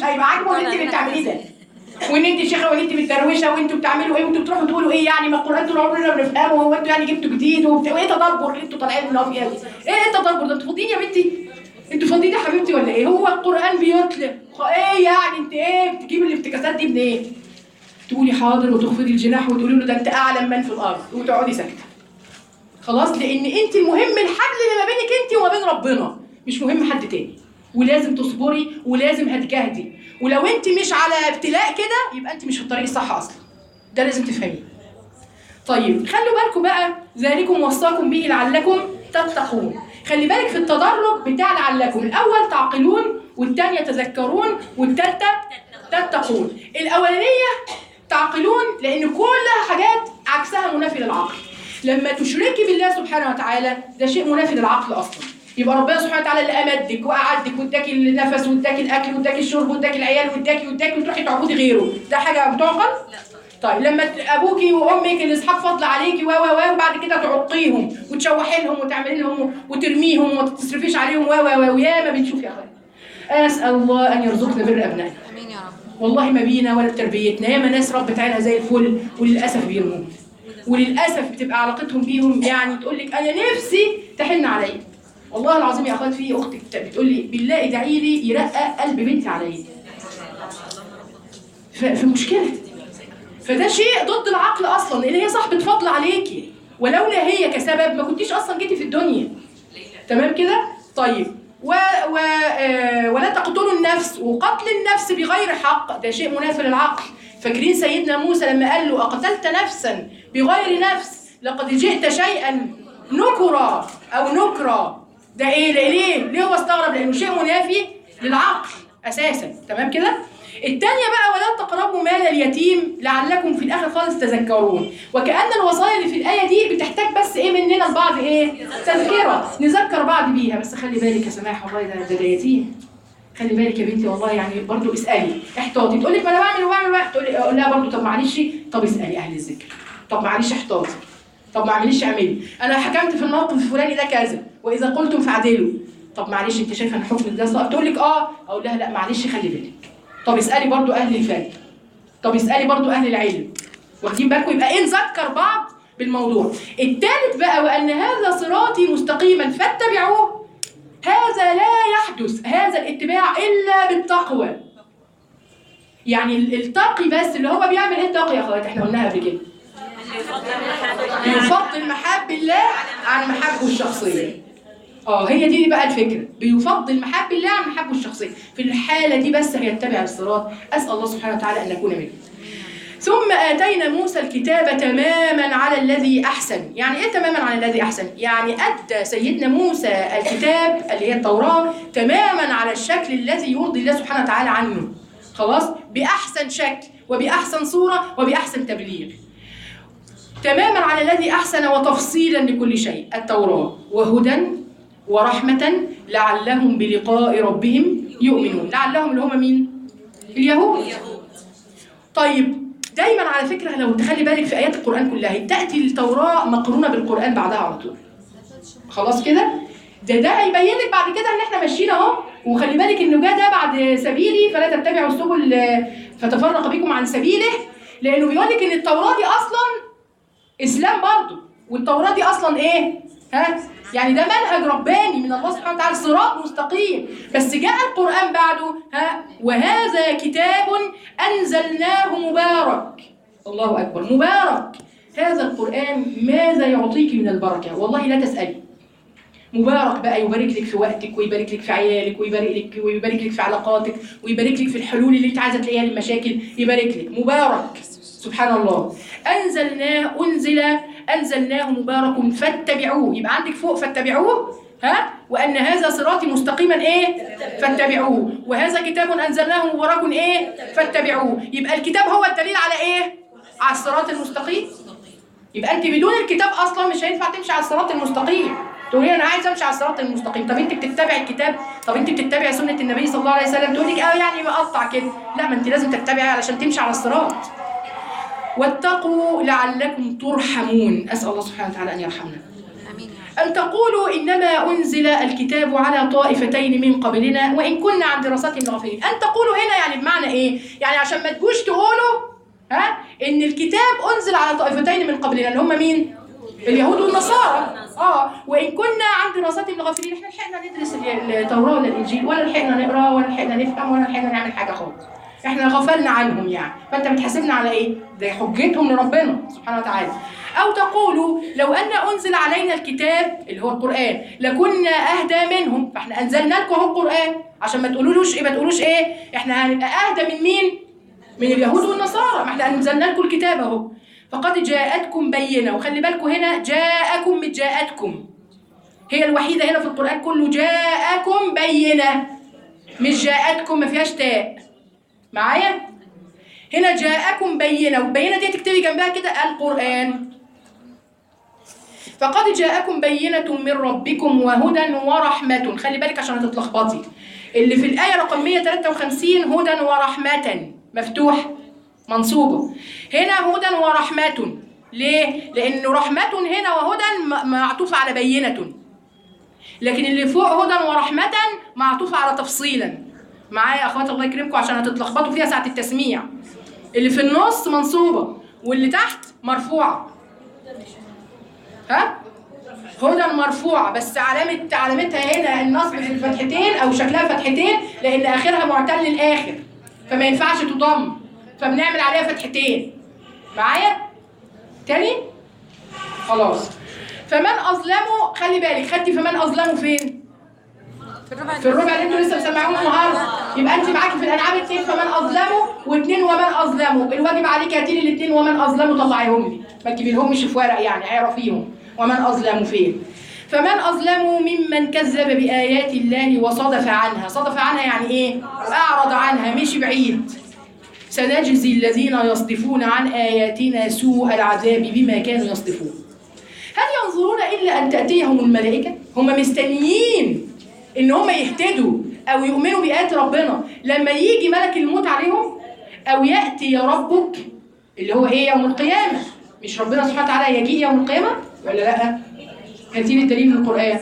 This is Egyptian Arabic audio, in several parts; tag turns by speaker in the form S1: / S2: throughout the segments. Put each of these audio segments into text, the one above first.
S1: هيبقى عاجبه اللي انت اللي بتعمليه ده وان انت شيخه وان انت بتدروشه وانتوا بتعملوا ايه وانتوا بتروحوا تقولوا ايه يعني ما القران طول عمرنا بنفهمه وانتوا يعني جبتوا جديد وبتاع وايه تدبر اللي انتوا طالعين منه فيها دي؟ ايه ايه التدبر ده انتوا فاضيين يا بنتي انتوا فاضيين يا حبيبتي ولا ايه هو القران بيطلق ايه يعني انت ايه بتجيب الافتكاسات دي منين تقولي حاضر وتخفضي الجناح وتقولي له ده انت اعلم من في الارض وتقعدي ساكته خلاص لان انت المهم الحبل اللي ما بينك انت وما بين ربنا مش مهم حد تاني ولازم تصبري ولازم هتجاهدي ولو انت مش على ابتلاء كده يبقى انت مش في الطريق الصح اصلا ده لازم تفهميه طيب خلوا بالكم بقى ذلكم وصاكم به لعلكم تتقون خلي بالك في التدرج بتاع لعلكم الاول تعقلون والثانيه تذكرون والثالثه تتقون الاولانيه تعقلون لان كلها حاجات عكسها منافي للعقل لما تشركي بالله سبحانه وتعالى ده شيء منافي للعقل اصلا يبقى ربنا سبحانه وتعالى اللي امدك واعدك واداكي النفس واداكي الاكل واداكي الشرب واداكي العيال واداكي واداكي وتروحي تعبدي غيره ده حاجه بتعقل طيب لما ت- ابوكي وامك اللي اصحاب فضل عليكي و و و وبعد كده تعقيهم وتشوحي لهم وتعملي لهم وترميهم وما تصرفيش عليهم و و و وياما بنشوف يا اخويا اسال الله ان يرزقنا بر ابنائنا
S2: امين يا رب
S1: والله ما بينا ولا بتربيتنا ياما ناس ربت عينها زي الفل وللاسف بيرموا وللاسف بتبقى علاقتهم بيهم يعني تقول لك انا نفسي تحن عليا والله العظيم يا اخوات في اختي بت- بتقول لي بالله ادعي لي يرقق قلب بنتي عليا ف- في مشكله فده شيء ضد العقل اصلا لان هي صاحبه فضل عليكي ولولا هي كسبب ما كنتيش اصلا جيتي في الدنيا تمام كده طيب و و آه ولا تقتلوا النفس وقتل النفس بغير حق ده شيء منافي للعقل فاكرين سيدنا موسى لما قال له اقتلت نفسا بغير نفس لقد جئت شيئا نكرا او نكرا ده ايه ليه ليه ليه هو استغرب لانه شيء منافي للعقل اساسا تمام كده التانية بقى ولا تقربوا مال اليتيم لعلكم في الاخر خالص تذكرون وكأن الوصايا اللي في الآية دي بتحتاج بس ايه مننا لبعض ايه تذكرة نذكر بعض بيها بس خلي بالك يا سماح والله ده ده, ده يتيم خلي بالك يا بنتي والله يعني برضو اسألي احتاطي تقول لك ما انا بعمل وبعمل وبعمل تقول لي اقول لها برضو طب معلش طب اسألي اهل الذكر طب معلش احتاطي طب ما اعمليش اعملي انا حكمت في الموقف الفلاني ده كذا واذا قلتم فاعدلوا طب معلش انت شايفه ان حكم ده صح تقول لك اه اقول لها لا معلش خلي بالك طب اسالي برضو اهل الفن طب اسالي برضو اهل العلم واخدين بالكم يبقى ايه نذكر بعض بالموضوع الثالث بقى وان هذا صراطي مستقيما فاتبعوه هذا لا يحدث هذا الاتباع الا بالتقوى يعني التقي بس اللي هو بيعمل ايه التقي يا اخوات احنا قلناها قبل كده بيفضل محاب الله عن محبه الشخصيه اه هي دي بقى الفكره بيفضل محب الله عن محبه الشخصيه في الحاله دي بس هيتبع الصراط اسال الله سبحانه وتعالى ان نكون منه ثم آتينا موسى الكتاب تماما على الذي أحسن يعني إيه تماما على الذي أحسن؟ يعني أدى سيدنا موسى الكتاب اللي هي التوراة تماما على الشكل الذي يرضي الله سبحانه وتعالى عنه خلاص؟ بأحسن شكل وبأحسن صورة وبأحسن تبليغ تماما على الذي أحسن وتفصيلا لكل شيء التوراة وهدى ورحمة لعلهم بلقاء ربهم يؤمنون لعلهم اللي هم مين؟ اليهود طيب دايما على فكرة لو تخلي بالك في آيات القرآن كلها تأتي التوراة مقرونة بالقرآن بعدها على طول خلاص كده ده ده هيبين لك بعد كده ان احنا ماشيين اهو وخلي بالك انه جه ده بعد سبيلي فلا تتبعوا السبل آه، فتفرق بكم عن سبيله لانه بيقول لك ان التوراه دي اصلا اسلام برضه والتوراه دي اصلا ايه ها يعني ده منهج رباني من الله سبحانه وتعالى صراط مستقيم بس جاء القران بعده ها وهذا كتاب انزلناه مبارك الله اكبر مبارك هذا القران ماذا يعطيك من البركه والله لا تسالي مبارك بقى يبارك لك في وقتك ويبارك لك في عيالك ويبارك لك ويبارك لك في علاقاتك ويبارك لك في الحلول اللي انت عايزه تلاقيها للمشاكل يبارك لك مبارك سبحان الله انزلناه انزل انزلناه مبارك فاتبعوه يبقى عندك فوق فاتبعوه ها وان هذا صراطي مستقيما ايه فاتبعوه وهذا كتاب انزلناه مبارك ايه فاتبعوه يبقى الكتاب هو الدليل على ايه على الصراط المستقيم يبقى انت بدون الكتاب اصلا مش هينفع تمشي على الصراط المستقيم تقولي انا عايز امشي على الصراط المستقيم طب انت بتتبعي الكتاب طب انت بتتبعي سنه النبي صلى الله عليه وسلم تقول لك اه يعني مقطع كده لا ما انت لازم تتبعي علشان تمشي على الصراط واتقوا لعلكم ترحمون اسال الله سبحانه وتعالى ان يرحمنا
S2: امين
S1: أن تقولوا إنما أنزل الكتاب على طائفتين من قبلنا وإن كنا عن دراستهم غافلين أن تقولوا هنا يعني بمعنى إيه؟ يعني عشان ما تجوش تقولوا ها إن الكتاب أنزل على طائفتين من قبلنا اللي هم مين؟ اليهود والنصارى اه وان كنا عن دراستهم غافلين احنا لحقنا ندرس ال- التوراه ولا الانجيل ولا لحقنا نقرا ولا لحقنا نفهم ولا لحقنا نعمل حاجه خالص احنا غفلنا عنهم يعني فانت بتحاسبنا على ايه؟ ده حجتهم لربنا سبحانه وتعالى او تقولوا لو ان انزل علينا الكتاب اللي هو القران لكنا اهدى منهم فاحنا انزلنا لكم اهو القران عشان ما تقولولوش ايه ما تقولوش ايه احنا هنبقى اهدى من مين؟ من اليهود والنصارى ما احنا انزلنا لكم الكتاب اهو فقد جاءتكم بينه وخلي بالكم هنا جاءكم مش جاءتكم هي الوحيده هنا في القران كله جاءكم بينه مش جاءتكم ما فيهاش تاء معايا هنا جاءكم بينه والبينه دي تكتبي جنبها كده القران فقد جاءكم بينة من ربكم وهدى ورحمة خلي بالك عشان هتتلخبطي اللي في الآية رقم 153 هدى ورحمة مفتوح منصوبة هنا هدى ورحمة ليه؟ لأن رحمة هنا وهدى م- معطوفة على بينة لكن اللي فوق هدى ورحمة معطوفة على تفصيلا معايا يا أخوات الله يكرمكم عشان هتتلخبطوا فيها ساعة التسميع اللي في النص منصوبة واللي تحت مرفوعة ها؟ هدى مرفوعة بس علامة علامتها هنا النصب في الفتحتين أو شكلها فتحتين لأن آخرها معتل الآخر فما ينفعش تضم فبنعمل عليها فتحتين معايا؟ تاني؟ خلاص فمن أظلمه خلي بالك خدتي فمن أظلمه فين؟ في الربع اللي انتوا لسه مسمعونه النهارده يبقى انت معاكي في الانعام اتنين فمن اظلمه واثنين ومن اظلمه الواجب عليك هاتي لي الاثنين ومن اظلمه طلعيهم لي ما تجيبيلهمش في ورق يعني اعرفيهم ومن اظلمه فين فمن اظلم ممن كذب بايات الله وصدف عنها صدف عنها يعني ايه اعرض عنها مشي بعيد سنجزي الذين يصدفون عن اياتنا سوء العذاب بما كانوا يصدفون هل ينظرون الا ان تاتيهم الملائكه هم مستنيين ان هم يهتدوا او يؤمنوا بايات ربنا لما يجي ملك الموت عليهم او ياتي ربك اللي هو ايه يوم القيامه مش ربنا سبحانه وتعالى يجيء يوم القيامه ولا لا هاتي لي الدليل من القران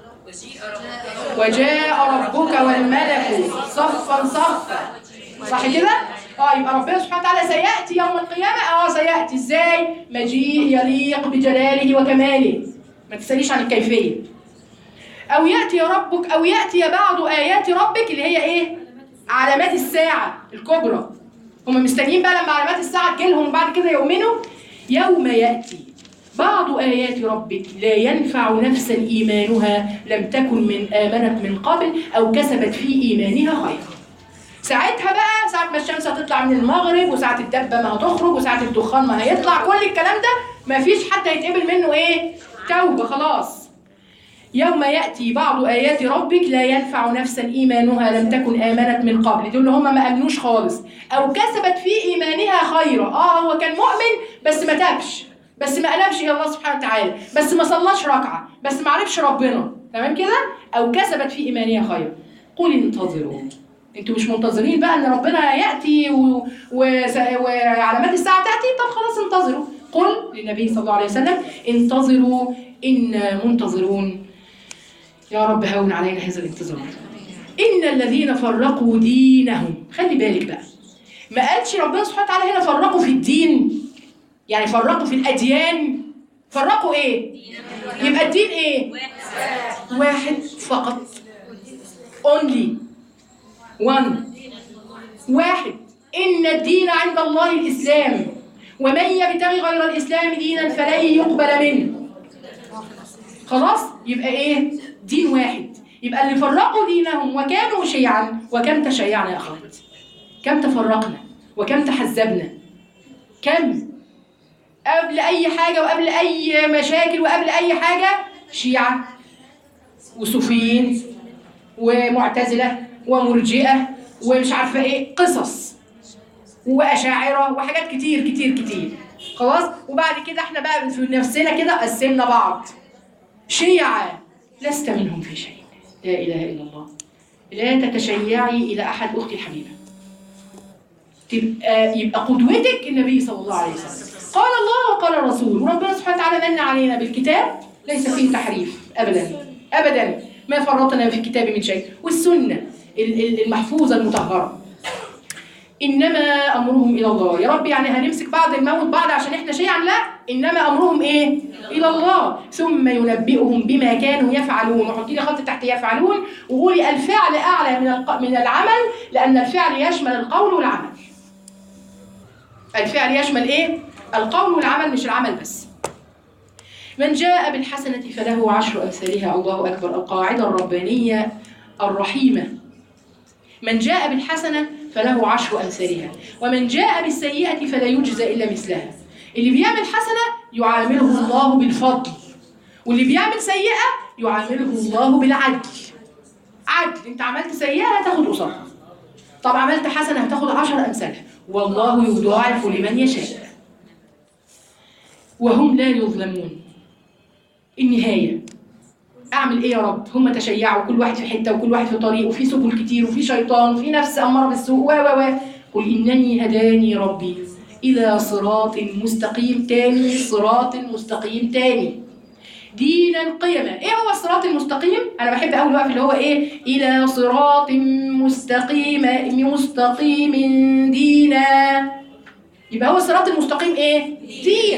S1: وجاء ربك والملك صفا صفا صح كده؟ اه يبقى ربنا سبحانه وتعالى سياتي يوم القيامه اه سياتي ازاي؟ مجيء يليق بجلاله وكماله ما تساليش عن الكيفيه او ياتي ربك او ياتي بعض ايات ربك اللي هي ايه؟ علامات الساعه الكبرى هم مستنيين بقى لما علامات الساعه تجيلهم وبعد كده يؤمنوا يوم ياتي بعض آيات ربك لا ينفع نفسا إيمانها لم تكن من آمنت من قبل أو كسبت في إيمانها خيرا ساعتها بقى ساعة ما الشمس هتطلع من المغرب وساعة الدبة ما هتخرج وساعة الدخان ما هيطلع كل الكلام ده مفيش حد هيتقبل منه ايه؟ توبة خلاص يوم يأتي بعض آيات ربك لا ينفع نفسا إيمانها لم تكن آمنت من قبل دول اللي هم ما آمنوش خالص أو كسبت في إيمانها خيرا آه هو كان مؤمن بس ما تابش بس ما قلبش إلى الله سبحانه وتعالى بس ما صلاش ركعة بس ما عرفش ربنا تمام كده أو كسبت في إيمانها خيرا قل انتظروا انتوا مش منتظرين بقى ان ربنا ياتي و... و... وعلامات الساعه تاتي طب خلاص انتظروا قل للنبي صلى الله عليه وسلم انتظروا انا منتظرون يا رب هون علينا هذا الانتظار ان الذين فرقوا دينهم خلي بالك بقى ما قالش ربنا سبحانه وتعالى هنا فرقوا في الدين يعني فرقوا في الاديان فرقوا ايه يبقى الدين ايه واحد فقط only one واحد إن الدين عند الله الإسلام ومن يبتغي غير الإسلام دينا فلن يقبل منه خلاص يبقى إيه دين واحد يبقى اللي فرقوا دينهم وكانوا شيعا وكم تشيعنا يا أخوات كم تفرقنا وكم تحزبنا كم قبل أي حاجة وقبل أي مشاكل وقبل أي حاجة شيعة وصوفيين ومعتزلة ومرجئة ومش عارفة ايه قصص وأشاعرة وحاجات كتير كتير كتير خلاص وبعد كده احنا بقى في نفسنا كده قسمنا بعض شيعة لست منهم في شيء لا إله إلا الله لا تتشيعي إلى أحد أختي الحبيبة تبقى يبقى قدوتك النبي صلى الله عليه وسلم قال الله وقال الرسول وربنا سبحانه وتعالى من علينا بالكتاب ليس فيه تحريف ابدا ابدا ما فرطنا في الكتاب من شيء والسنه ال- ال- المحفوظه المطهره انما امرهم الى الله يا رب يعني هنمسك بعض الموت بعض عشان احنا شيئا لا انما امرهم ايه الى الله ثم ينبئهم بما كانوا يفعلون وحطي لي خط تحت يفعلون وقولي الفعل اعلى من الق- من العمل لان الفعل يشمل القول والعمل الفعل يشمل ايه القول والعمل مش العمل بس من جاء بالحسنة فله عشر أمثالها الله أكبر القاعدة الربانية الرحيمة من جاء بالحسنة فله عشر أمثالها ومن جاء بالسيئة فلا يجزى إلا مثلها اللي بيعمل حسنة يعامله الله بالفضل واللي بيعمل سيئة يعامله الله بالعدل عدل انت عملت سيئة هتاخد قصادها طب عملت حسنة هتاخد عشر أمثالها والله يضاعف لمن يشاء وهم لا يظلمون النهاية أعمل إيه يا رب؟ هم تشيعوا كل واحد في حتة وكل واحد في طريق وفي سبل كتير وفي شيطان وفي نفس أمارة بالسوء و و و قل إنني هداني ربي إلى صراط مستقيم تاني صراط مستقيم تاني دينا قيما ايه هو الصراط المستقيم انا بحب اول وقف اللي هو ايه الى صراط مستقيم مستقيم دينا يبقى هو الصراط المستقيم ايه دين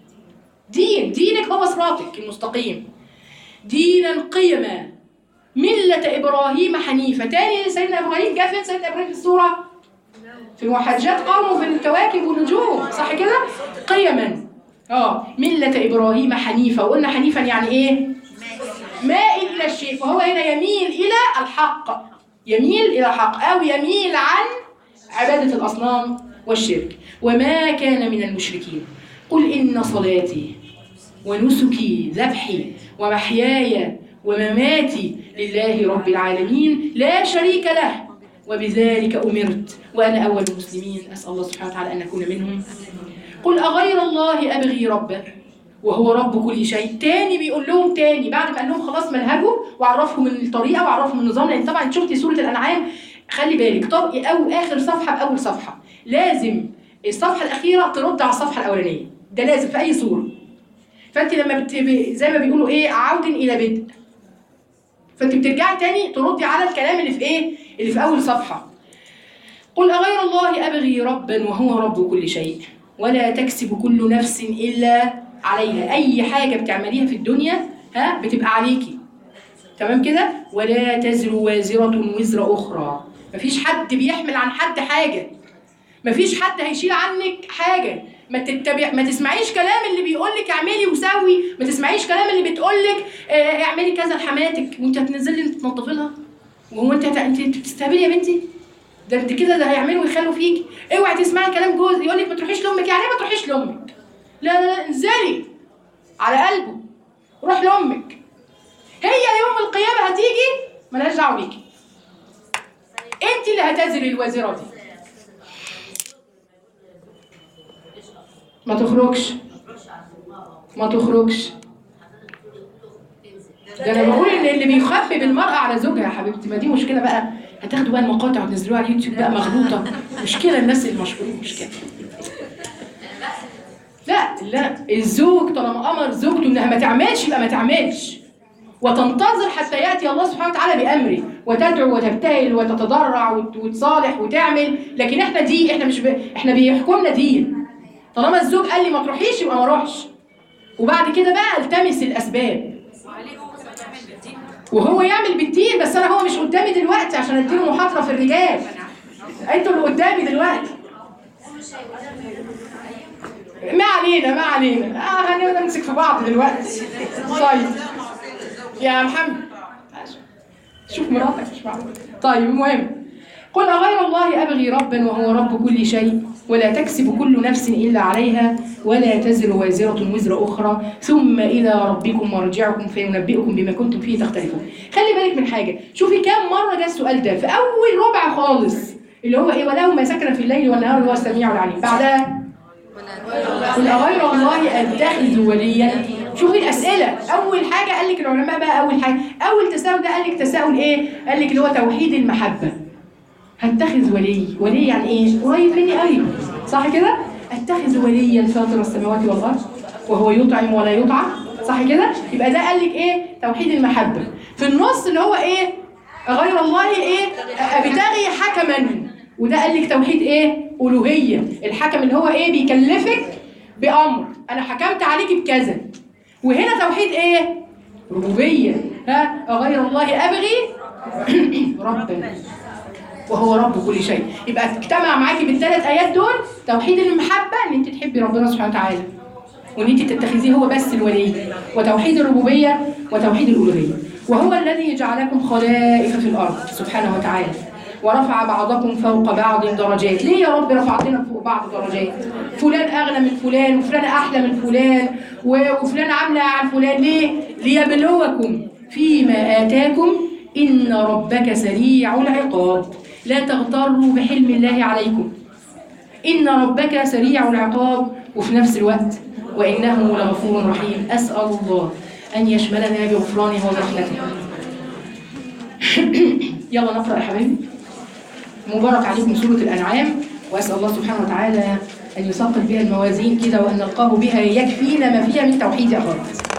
S1: دين دينك هو صراطك المستقيم دينا قيما ملة إبراهيم حنيفة تاني سيدنا إبراهيم جاء فين سيدنا إبراهيم في السورة في وحجات قومه في الكواكب والنجوم صح كده قيما اه ملة إبراهيم حنيفة وقلنا حنيفا يعني إيه مائل إلى الشيء فهو هنا يميل إلى الحق يميل إلى الحق أو يميل عن عبادة الأصنام والشرك وما كان من المشركين قل إن صلاتي ونسكي ذبحي ومحياي ومماتي لله رب العالمين لا شريك له وبذلك أمرت وأنا أول المسلمين أسأل الله سبحانه وتعالى أن نكون منهم قل أغير الله أبغي ربا وهو رب كل شيء تاني بيقول لهم تاني بعد ما قال لهم خلاص منهجه وعرفهم الطريقة وعرفهم النظام لأن طبعا انت شفتي سورة الأنعام خلي بالك طب أو آخر صفحة بأول صفحة لازم الصفحة الأخيرة ترد على الصفحة الأولانية ده لازم في أي سورة فأنت لما بت... ب- زي ما بيقولوا إيه عود إلى بدء فأنت بترجعي تاني تردي على الكلام اللي في إيه اللي في أول صفحة قل أغير الله أبغي ربا وهو رب كل شيء ولا تكسب كل نفس إلا عليها أي حاجة بتعمليها في الدنيا ها بتبقى عليكي تمام كده ولا تزر وازرة وزر أخرى مفيش حد بيحمل عن حد حاجة مفيش حد هيشيل عنك حاجة ما تتبع ما تسمعيش كلام اللي بيقول لك اعملي وسوي ما تسمعيش كلام اللي بتقول لك اه اعملي كذا لحماتك وانت هتنزلي تنظفي لها وهو انت هت- انت بتستهبلي يا بنتي ده انت كده ده هيعملوا ويخلوا فيك اوعي تسمعي كلام جوز يقول لك ما تروحيش لامك يعني ايه ما تروحيش لامك لا لا لا انزلي على قلبه روح لامك هي يوم القيامه هتيجي ملهاش دعوه بيكي انت اللي هتزري الوزيره دي ما تخرجش ما تخرجش ده انا بقول ان اللي بيخبي المرأة على زوجها يا حبيبتي ما دي مشكلة بقى هتاخدوا بقى المقاطع وتنزلوها على اليوتيوب بقى مغلوطة مشكلة الناس المشهورين مشكلة لا لا الزوج طالما امر زوجته انها ما تعملش يبقى ما تعملش وتنتظر حتى ياتي الله سبحانه وتعالى بامره وتدعو وتبتهل وتتضرع وت- وتصالح وتعمل لكن احنا دي احنا مش ب... احنا بيحكوا لنا دين طالما الزوج قال لي ما تروحيش يبقى ما اروحش وبعد كده بقى التمس الاسباب وهو يعمل بالدين بس انا هو مش قدامي دلوقتي عشان اديله محاضره في الرجال انتوا اللي قدامي دلوقتي ما علينا ما علينا اه هنبدا نمسك في بعض دلوقتي طيب يا محمد شوف مراتك مش معقول طيب المهم قل أغير الله أبغي ربا وهو رب كل شيء ولا تكسب كل نفس إلا عليها ولا تزر وازرة وزر أخرى ثم إلى ربكم مرجعكم فينبئكم بما كنتم فيه تختلفون خلي بالك من حاجة شوفي كام مرة جه السؤال ده في أول ربع خالص اللي هو إيه وله ما سكن في الليل والنهار اللي هو السميع العليم بعدها قل أغير الله أتخذ وليا شوفي الأسئلة أول حاجة قال لك العلماء بقى أول حاجة أول تساؤل ده قال لك تساؤل إيه؟ قال لك اللي هو توحيد المحبة هتخذ ولي ولي يعني إيه؟ قريب مني قوي صح كده؟ أتخذ وليا فاطر السماوات والأرض وهو يطعم ولا يطعم صح صح كده يبقى ده قال لك ايه توحيد المحبه في النص اللي هو ايه غير الله ايه ابتغي حكما وده قال لك توحيد ايه الوهيه الحكم اللي هو ايه بيكلفك بامر انا حكمت عليك بكذا وهنا توحيد ايه ربوبيه ها غير الله ابغي ربا وهو رب كل شيء يبقى اجتمع معاكي بالثلاث ايات دول توحيد المحبه ان انت تحبي ربنا سبحانه وتعالى وان انت تتخذيه هو بس الولي وتوحيد الربوبيه وتوحيد الالوهيه وهو الذي جعلكم خلائف في الارض سبحانه وتعالى ورفع بعضكم فوق بعض درجات ليه يا رب رفعتنا فوق بعض درجات فلان اغنى من فلان وفلان احلى من فلان و- وفلان عامله عن فلان ليه ليبلوكم فيما اتاكم ان ربك سريع العقاب لا تغتروا بحلم الله عليكم إن ربك سريع العقاب وفي نفس الوقت وإنه لغفور رحيم أسأل الله أن يشملنا بغفرانه وبرحمته يلا نقرأ يا حبايبي مبارك عليكم سورة الأنعام وأسأل الله سبحانه وتعالى أن يثقل بها الموازين كده وأن نلقاه بها يكفينا ما فيها من توحيد أخوات